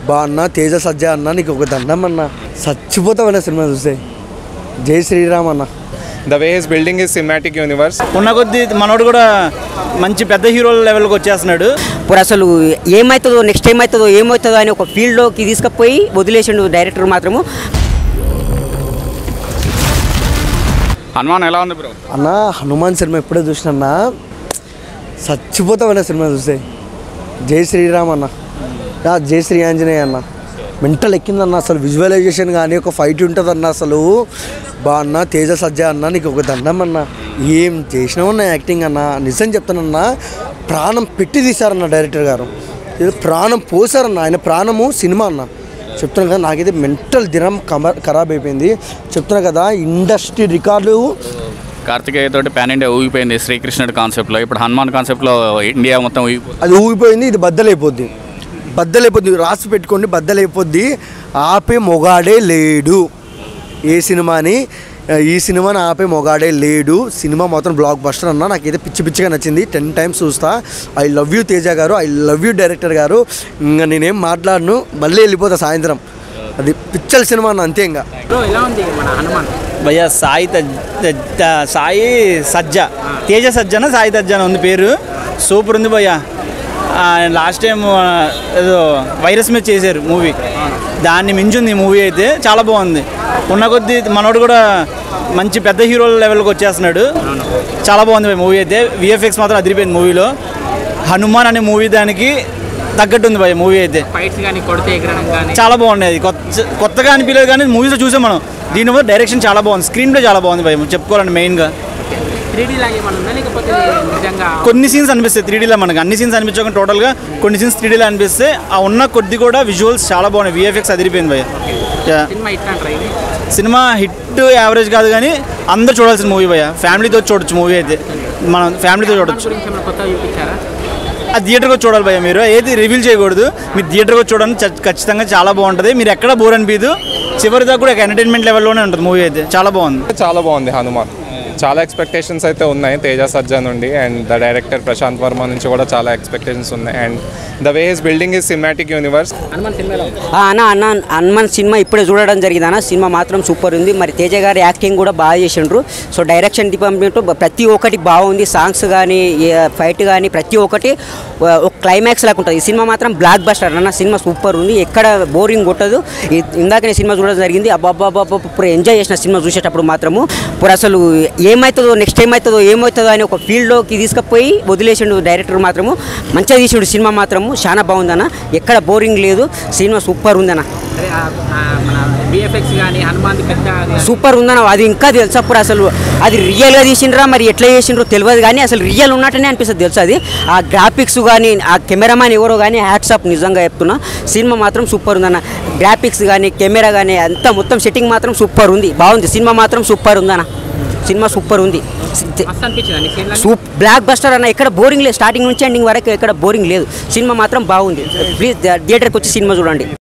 బా అన్న తేజ సజ్జ అన్న నీకు ఒక దండం అన్న చచ్చిపోతావన్న సినిమా చూస్తే జై శ్రీరామ్ అన్న the way he's building his cinematic universe ఉన్న కొద్దీ మనోడు కూడా మంచి పెద్ద హీరోల లెవెల్కి వచ్చేస్తున్నాడు ఇప్పుడు అసలు ఏమవుతుందో నెక్స్ట్ ఏమవుతుందో ఏమవుతుందో అని ఒక ఫీల్డ్లోకి తీసుకుపోయి వదిలేసిండు డైరెక్టర్ మాత్రము హనుమాన్ ఎలా ఉంది బ్రో అన్న హనుమాన్ సినిమా ఎప్పుడో చూసినా చచ్చిపోతావన్న సినిమా చూస్తే జై శ్రీరామ్ అన్న యా, జై శ్రీ ఆంజనేయ అన్న మెంటల్ ఎక్కిందన్న అసలు విజువలైజేషన్ కానీ ఒక ఫైట్ ఉంటుందన్న అసలు బా అన్న తేజ సజ్జ అన్న నీకు ఒక దండం అన్న ఏం చేసినావన్న యాక్టింగ్ అన్న నిజం చెప్తానన్న ప్రాణం పెట్టి తీశారన్న డైరెక్టర్ గారు ఇది ప్రాణం పోసారన్న ఆయన ప్రాణము సినిమా అన్న చెప్తున్నా కదా నాకైతే మెంటల్ దినం కమ ఖరాబ్ అయిపోయింది చెప్తున్నా కదా ఇండస్ట్రీ రికార్డు కార్తికేయ తోటి పాన్ ఇండియా ఊగిపోయింది శ్రీకృష్ణుడి కాన్సెప్ట్లో ఇప్పుడు హనుమాన్ కాన్సెప్ట్లో ఇండియా మొత్తం ఊగిపోయింది అది ఊగిపోయింది ఇది బద్దలైపోద్ది బద్దలైపోద్ది రాసి పెట్టుకోండి బద్దలైపోద్ది ఆపే మొగాడే లేడు ఏ సినిమాని ఈ సినిమాని ఆపే మొగాడే లేడు సినిమా మాత్రం బ్లాక్ బస్టర్ అన్న నాకైతే పిచ్చి పిచ్చిగా నచ్చింది టెన్ టైమ్స్ చూస్తా I love you Teja garu I love you director గారు ఇంకా నేనేం మాట్లాడను మళ్ళీ వెళ్ళిపోతా సాయంత్రం అది పిచ్చల సినిమా అన్న అంతే ఇంకా భయ్య సాయి తజ్ తజ్- త- సాయి సజ్జ తేజ సజ్జన సాయి తజ్జ అని ఉంది పేరు సూపర్ ఉంది భయ్య లాస్ట్ టైం ఏదో వైరస్ మీద చేశారు మూవీ దాన్ని మించింది ఈ మూవీ అయితే చాలా బాగుంది ఉన్న కొద్దీ మనోడు కూడా మంచి పెద్ద హీరోల లెవెల్కి వచ్చేస్తున్నాడు చాలా బాగుంది మూవీ అయితే విఎఫ్ఎక్స్ మాత్రం అదిరిపోయింది మూవీలో హనుమాన్ అనే మూవీ దానికి తగ్గట్టు ఉంది భయ్య మూవీ అయితే ఫైట్స్ కానీ కొడితే ఎగరడం కానీ చాలా బాగుండేది కొత్త కొత్తగా అనిపించలేదు కానీ మూవీలో చూసాం మనం దీని వల్ల డైరెక్షన్ చాలా బాగుంది స్క్రీన్ ప్లే చాలా బాగుంది భయ చెప్పుకోవాలండి మెయిన్గా త్రీ డీ లాగే ఏమైనా ఉందా లేకపోతే నిజంగా కొన్ని సీన్స్ అనిపిస్తాయి త్రీ డీలో మనకి అన్ని సీన్స్ అనిపించకుండా టోటల్గా కొన్ని సీన్స్ త్రీ డీలో అనిపిస్తే ఆ ఉన్న కొద్ది కూడా విజువల్స్ చాలా బాగున్నాయి విఎఫ్ఎక్స్ అదిరిపోయింది భయ సినిమా ఇట్లా అంటారా ఇది సినిమా హిట్ యావరేజ్ కాదు కానీ అందరూ చూడాల్సిన మూవీ భయ ఫ్యామిలీతో చూడొచ్చు మూవీ అయితే మనం ఫ్యామిలీతో దాని చూడొచ్చు గురించి ఏమైనా కొత్తగా చూపించారా ఆ థియేటర్కి వచ్చి చూడాలి భయ మీరు ఏది రివీల్ చేయకూడదు మీరు థియేటర్కి వచ్చి చూడండి చ- ఖచ్చితంగా చాలా బాగుంటుంది మీరు ఎక్కడ బోర్ అనిపించదు చివరి దాకా కూడా ఎంటర్టైన్మెంట్ లెవెల్లోనే ఉంటుంది మూవీ అయితే చాలా బాగుంది చాలా బాగుంది హనుమాన్ చాలా ఎక్స్పెక్టేషన్స్ అయితే ఉన్నాయి తేజ సజ్జా నుండి and the director Prashanth Varma నుంచి కూడా చాలా ఎక్స్పెక్టేషన్స్ ఉన్నాయి and the way his building his cinematic universe Hanuman సినిమాలో ఆ అన్న అన్న హనుమాన్ సినిమా ఇప్పుడే చూడడం జరిగింది అన్న సినిమా మాత్రం సూపర్ ఉంది మరి తేజ గారి యాక్టింగ్ కూడా బాగా చేసిండ్రు సో డైరెక్షన్ డిపార్ట్మెంట్ ప్రతి ఒక్కటి బాగుంది సాంగ్స్ కానీ ఫైట్ కానీ ప్రతి ఒక్కటి ఆ, ఒక క్లైమాక్స్ లాగా ఉంటుంది ఈ సినిమా మాత్రం బ్లాక్ బస్టర్ అన్న సినిమా సూపర్ ఉంది ఎక్కడ బోరింగ్ కొట్టదు ఇ- ఇందాక నేను సినిమా చూడడం జరిగింది అబ్బాబ్బాబ్బా ఇప్పుడు ఎంజాయ్ చేసిన సినిమా చూసేటప్పుడు మాత్రము ఇప్పుడు అసలు ఏమవుతుందో నెక్స్ట్ ఏమవుతుందో ఏమవుతుందో అని ఒక ఫీల్డ్లోకి తీసుకుపోయి వదిలేసిండు డైరెక్టర్ మాత్రము మంచిగా తీసిండు సినిమా మాత్రము చాలా బాగుందన్న ఎక్కడ బోరింగ్ లేదు సినిమా సూపర్ ఉందన్న అదే ఆ- ఆ మన బిఎఫ్ఎక్స్ కానీ హనుమాన్ పెద్ద సూపర్ ఉందన్న అది ఇంకా తెలుసు అప్పుడు అసలు అది రియల్గా తీసిండ్రా మరి ఎట్లా చేసిండ్రో తెలియదు కానీ అసలు రియల్ ఉన్నట్టునే అనిపిస్తుంది తెలుసు అది ఆ గ్రాఫిక్స్ కానీ ఆ కెమెరామ్యాన్ ఎవరో కానీ హ్యాట్సాప్ నిజంగా చెప్తున్నా సినిమా మాత్రం సూపర్ ఉందన్న గ్రాఫిక్స్ కానీ కెమెరా కానీ అంతా మొత్తం సెట్టింగ్ మాత్రం సూపర్ ఉంది బాగుంది సినిమా మాత్రం సూపర్ ఉందన్న సినిమా సూపర్ ఉంది మస్తు అనిపించింది అండి సీన్ సూప్ బ్లాక్ బస్టర్ అన్న ఎక్కడ బోరింగ్ లేదు స్టార్టింగ్ నుంచి ఎండింగ్ వరకు ఎక్కడ బోరింగ్ లేదు సినిమా మాత్రం బాగుంది ప్లీజ్ థియేటర్కి వచ్చి సినిమా చూడండి